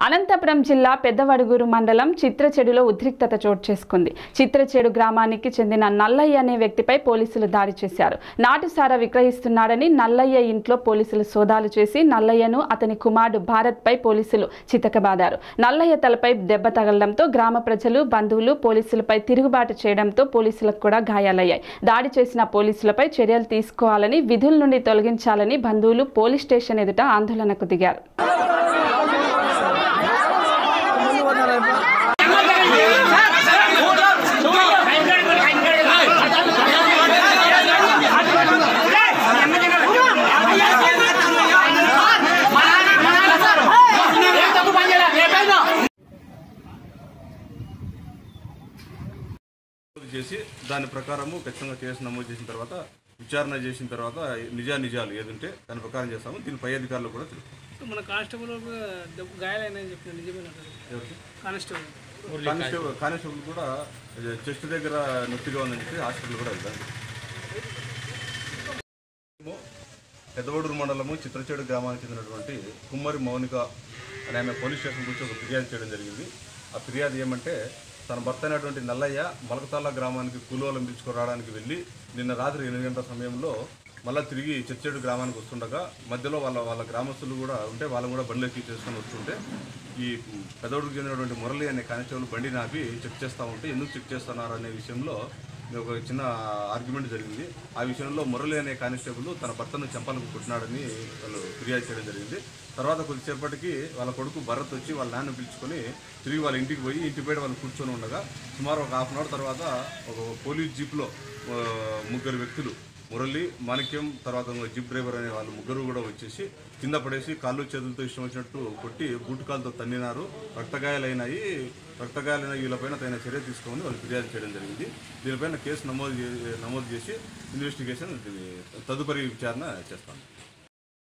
అనంతపురం జిల్లా పెద్దవడుగురు మండలం చిత్రచెడులో ఉద్రిక్తత చోటు చేసుకుంది చిత్రచెడు గ్రామానికి చెందిన నల్లయ్య అనే వ్యక్తిపై పోలీసులు దాడి చేశారు నాటుసారా విక్రయిస్తున్నాడని నల్లయ్య ఇంట్లో పోలీసులు సోదాలు చేసి నల్లయ్యను అతని కుమారుడు భారత్పై పోలీసులు చితకబాదారు నల్లయ్య తలపై దెబ్బ తగలడంతో గ్రామ ప్రజలు బంధువులు పోలీసులపై తిరుగుబాటు చేయడంతో పోలీసులకు కూడా గాయాలయ్యాయి దాడి చేసిన పోలీసులపై చర్యలు తీసుకోవాలని విధుల నుండి తొలగించాలని బంధువులు పోలీస్ స్టేషన్ ఎదుట ఆందోళనకు దిగారు నమోదు చేసి దాని ప్రకారము ఖచ్చితంగా కేసు నమోదు చేసిన తర్వాత విచారణ చేసిన తర్వాత నిజా నిజాలు ఏదంటే దాని ప్రకారం చేస్తాము దీని పై అధికారులు కూడా తెలుపు మన కానిస్టేబుల్ దెబ్బ గాయాలైనా చెప్పిన నిజమేనా ఎవరికి కానిస్టేబుల్ కానిస్టేబుల్ కానిస్టేబుల్ కూడా చెస్ట్ దగ్గర నొప్పిగా ఉందని చెప్పి హాస్పిటల్ కూడా వెళ్తాను పెద్దవడూరు మండలము చిత్రచేడు గ్రామానికి చెందినటువంటి కుమ్మరి మౌనిక అనే ఆమె పోలీస్ స్టేషన్ గురించి ఒక ఫిర్యాదు చేయడం జరిగింది ఆ ఫిర్యాదు ఏమంటే తన భర్త అయినటువంటి నల్లయ్య మొలకతాళ్ళ గ్రామానికి కూలోలం పిలుచుకురావడానికి వెళ్ళి నిన్న రాత్రి ఎనిమిది గంటల సమయంలో మళ్ళీ తిరిగి చిత్రచేడు గ్రామానికి వస్తుండగా మధ్యలో వాళ్ళ వాళ్ళ గ్రామస్తులు కూడా ఉంటే వాళ్ళని కూడా బండ్లెక్కి చేసుకొని వస్తుంటే ఈ పెదవుడికి చెందినటువంటి మురళి అనే కానిస్టేబుల్ బండి నాపి చెక్ చేస్తూ ఉంటే ఎందుకు చెక్ చేస్తున్నారు అనే విషయంలో ఒక చిన్న ఆర్గ్యుమెంట్ జరిగింది ఆ విషయంలో మురళి అనే కానిస్టేబుల్ తన భర్తను చెంపలకు కొట్టినాడని వాళ్ళు ఫిర్యాదు చేయడం జరిగింది తర్వాత కొద్దిసేపటికి వాళ్ళ కొడుకు భరత్ వచ్చి వాళ్ళ నాన్న పిలుచుకొని తిరిగి వాళ్ళ ఇంటికి పోయి ఇంటి బయట వాళ్ళు కూర్చొని ఉండగా సుమారు ఒక హాఫ్ అన్ అవర్ తర్వాత ఒక పోలీస్ జీప్లో ఆ, ముగ్గురు వ్యక్తులు మురళి మాణిక్యం తర్వాత ఇంకో జీప్ డ్రైవర్ అనే వాళ్ళు ముగ్గురు కూడా వచ్చేసి కింద పడేసి కాళ్ళు చేతులతో ఇష్టం వచ్చినట్టు కొట్టి బూట్ కాలుతో తన్నినారు రక్తగాయాలైనాయి రక్తగాయాలైన వీళ్ళపైన తగిన చర్య తీసుకోమని వాళ్ళు ఫిర్యాదు చేయడం జరిగింది దీనిపైన కేసు నమోదు చే- నమోదు చేసి ఇన్వెస్టిగేషన్ దీని తదుపరి విచారణ చేస్తాను